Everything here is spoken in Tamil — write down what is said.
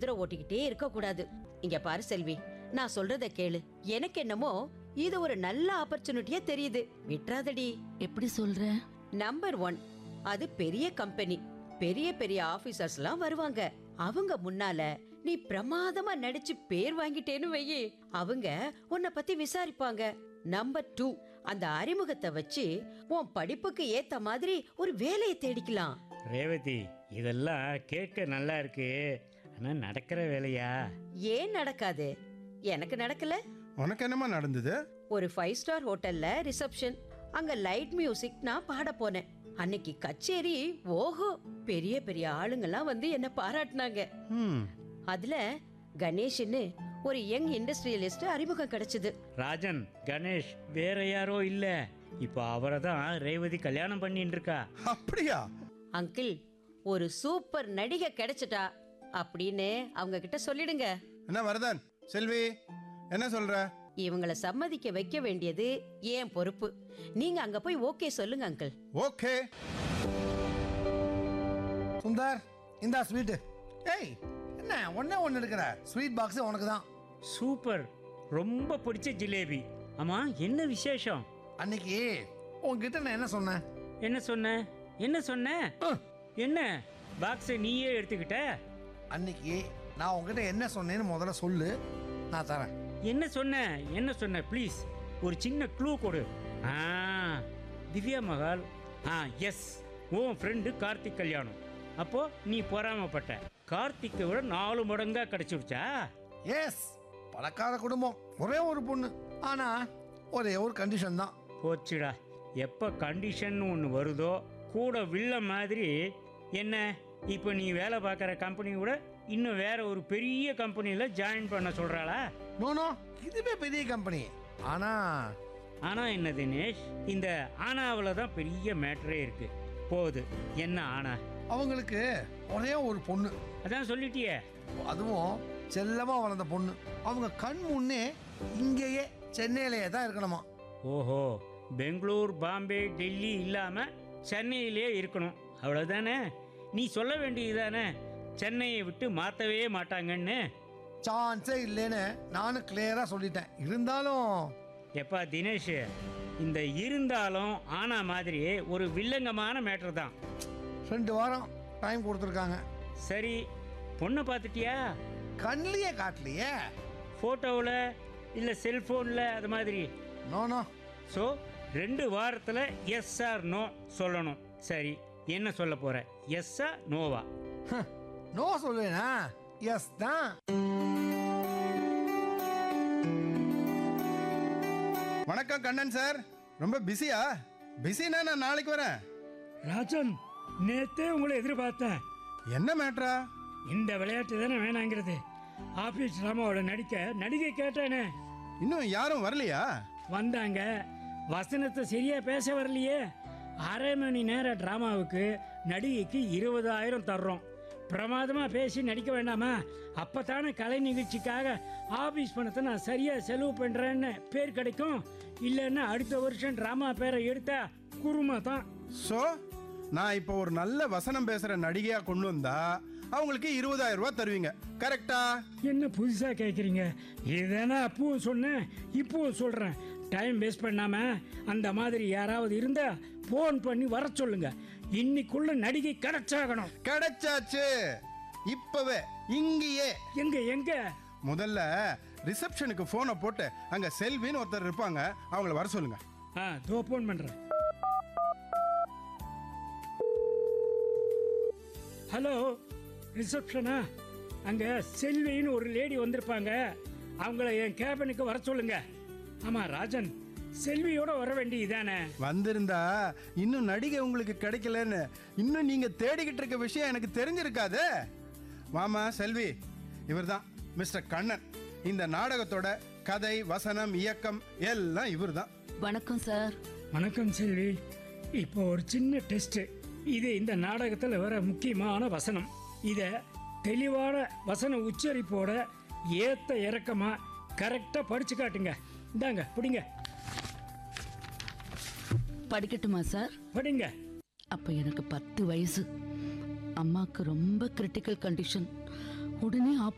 மோதிரம் ஓட்டிக்கிட்டே இருக்க கூடாது இங்க பாரு செல்வி நான் சொல்றத கேளு எனக்கு என்னமோ இது ஒரு நல்ல ஆப்பர்ச்சுனிட்டியா தெரியுது விட்றாதடி எப்படி சொல்ற நம்பர் ஒன் அது பெரிய கம்பெனி பெரிய பெரிய ஆபீசர்ஸ்லாம் வருவாங்க அவங்க முன்னால நீ பிரமாதமா நடிச்சு பேர் வாங்கிட்டேன்னு வையி அவங்க உன்னை பத்தி விசாரிப்பாங்க நம்பர் டூ அந்த அறிமுகத்தை வச்சு உன் படிப்புக்கு ஏத்த மாதிரி ஒரு வேலையை தேடிக்கலாம் ரேவதி இதெல்லாம் கேட்க நல்லா இருக்கு ஆனா நடக்கிற வேலையா ஏன் நடக்காது எனக்கு நடக்கல உனக்கு என்னமா நடந்தது ஒரு ஃபைவ் ஸ்டார் ஹோட்டல்ல ரிசப்ஷன் அங்க லைட் மியூசிக் நான் பாட போனேன் அன்னைக்கு கச்சேரி ஓஹோ பெரிய பெரிய ஆளுங்கெல்லாம் வந்து என்ன பாராட்டினாங்க ம் அதுல கணேஷ்னு ஒரு யங் இண்டஸ்ட்ரியலிஸ்ட் அறிமுகம் கிடைச்சது ராஜன் கணேஷ் வேற யாரோ இல்ல இப்போ அவரை தான் ரேவதி கல்யாணம் பண்ணிட்டு இருக்கா அப்படியா அங்கிள் ஒரு சூப்பர் நடிகை கிடைச்சிட்டா அப்படின்னு அவங்க கிட்ட சொல்லிடுங்க என்ன வரதன் செல்வி என்ன சொல்ற இவங்கள சம்மதிக்க வைக்க வேண்டியது ஏன் பொறுப்பு நீங்க அங்க போய் ஓகே சொல்லுங்க அங்கிள் ஓகே சுந்தர் இந்தா ஸ்வீட்டு ஏய் என்ன ஒண்ணே ஒன்று எடுக்கிற ஸ்வீட் பாக்ஸ் உனக்கு தான் சூப்பர் ரொம்ப பிடிச்ச ஜிலேபி ஆமா என்ன விசேஷம் அன்னைக்கு உன்கிட்ட நான் என்ன சொன்னேன் என்ன சொன்ன என்ன சொன்ன அஹ். என்ன பாக்ஸை நீயே எடுத்துக்கிட்ட அன்னைக்கு நான் உன்கிட்ட என்ன சொன்னேன்னு முதல்ல சொல்லு நான் தரேன் என்ன சொன்ன என்ன சொன்ன ப்ளீஸ் ஒரு சின்ன க்ளூ கொடு ஆ திவ்யா மகால் ஆ எஸ் உன் ஃப்ரெண்டு கார்த்திக் கல்யாணம் அப்போ நீ பொறாமப்பட்ட கார்த்திக்கை விட நாலு மடங்கா கிடைச்சிருச்சா எஸ் பணக்கார குடும்பம் ஒரே ஒரு பொண்ணு ஆனா ஒரே ஒரு கண்டிஷன் தான் போச்சுடா எப்போ கண்டிஷன் ஒன்று வருதோ கூட வில்ல மாதிரி என்ன இப்போ நீ வேலை பார்க்குற கம்பெனி கூட இன்னும் வேற ஒரு பெரிய கம்பெனியில் ஜாயின் பண்ண சொல்கிறாளா நோனோ இதுவே பெரிய கம்பெனி ஆனா ஆனால் என்ன தினேஷ் இந்த ஆனாவில் தான் பெரிய மேட்டரே இருக்கு போகுது என்ன ஆனா அவங்களுக்கு ஒரே ஒரு பொண்ணு அதான் சொல்லிட்டியே அதுவும் செல்லமா வளர்ந்த பொண்ணு அவங்க கண் முன்னே இங்கேயே சென்னையிலேயே தான் இருக்கணுமா ஓஹோ பெங்களூர் பாம்பே டெல்லி இல்லாமல் சென்னையிலே இருக்கணும் அவ்வளோதானே நீ சொல்ல வேண்டியதுதானே சென்னையை விட்டு மாற்றவே மாட்டாங்கன்னு சான்ஸே இல்லைன்னு நானும் கிளியரா சொல்லிட்டேன் இருந்தாலும் எப்பா தினேஷ் இந்த இருந்தாலும் ஆனா மாதிரி ஒரு வில்லங்கமான மேட்டர் தான் ரெண்டு வாரம் டைம் கொடுத்துருக்காங்க சரி பொண்ணை பார்த்துட்டியா கண்ணிலேயே காட்டலையே ஃபோட்டோவில் இல்லை செல்ஃபோனில் அது மாதிரி நோ நோ ஸோ ரெண்டு வாரத்தில் எஸ் ஆர் நோ சொல்லணும் சரி என்ன சொல்ல போற எஸ்ஸா நோவா நோ சொல்லுவேனா எஸ் தான் வணக்கம் கண்ணன் சார் ரொம்ப பிஸியா பிஸினா நான் நாளைக்கு வரேன் ராஜன் நேத்தே உங்களை எதிர்பார்த்தேன் என்ன மேட்ரா இந்த விளையாட்டு தானே வேணாங்கிறது ஆபீஸ் ராமாவோட நடிக்க நடிகை கேட்டானே இன்னும் யாரும் வரலையா வந்தாங்க வசனத்தை சரியா பேச வரலையே அரை மணி நேர டிராமாவுக்கு நடிகைக்கு இருபதாயிரம் தர்றோம் பிரமாதமா பேசி நடிக்க வேண்டாமா அப்பதானே கலை நிகழ்ச்சிக்காக ஆபீஸ் பணத்தை நான் சரியா செலவு பண்றேன்னு பேர் கிடைக்கும் இல்லைன்னா அடுத்த வருஷம் டிராமா பேரை எடுத்தா குருமா தான் ஸோ நான் இப்போ ஒரு நல்ல வசனம் பேசுற நடிகையா கொண்டு வந்தா அவங்களுக்கு இருபதாயிரம் ரூபாய் தருவீங்க கரெக்டா என்ன புதுசா கேக்குறீங்க இதுதானே அப்பவும் சொன்னேன் இப்பவும் சொல்றேன் டைம் வேஸ்ட் பண்ணாம அந்த மாதிரி யாராவது இருந்தா ஃபோன் பண்ணி வர சொல்லுங்க இன்னைக்குள்ள நடிகை கிடைச்சாகணும் கிடைச்சாச்சு இப்பவே இங்கேயே எங்க எங்க முதல்ல ரிசப்ஷனுக்கு போனை போட்டு அங்க செல்வின்னு ஒருத்தர் இருப்பாங்க அவங்கள வர சொல்லுங்க ஆ தோ ஃபோன் பண்றேன் ஹலோ ரிசப்ஷனா அங்க செல்வின்னு ஒரு லேடி வந்திருப்பாங்க அவங்கள என் கேபினுக்கு வர சொல்லுங்க ஆமா ராஜன் செல்வியோட வர வேண்டியதானே வந்திருந்தா இன்னும் நடிகை உங்களுக்கு கிடைக்கலன்னு இன்னும் நீங்க தேடிக்கிட்டு இருக்க விஷயம் எனக்கு தெரிஞ்சிருக்காது மாமா செல்வி இவர்தான் மிஸ்டர் கண்ணன் இந்த நாடகத்தோட கதை வசனம் இயக்கம் எல்லாம் இவர்தான் வணக்கம் சார் வணக்கம் செல்வி இப்போ ஒரு சின்ன டெஸ்ட் இது இந்த நாடகத்தில் வர முக்கியமான வசனம் இத தெளிவான வசன உச்சரிப்போட ஏத்த இறக்கமா கரெக்டா படிச்சு காட்டுங்க இந்தாங்க பிடிங்க படிக்கட்டுமா சார் படிங்க அப்ப எனக்கு பத்து வயசு அம்மாக்கு ரொம்ப கிரிட்டிக்கல் கண்டிஷன் உடனே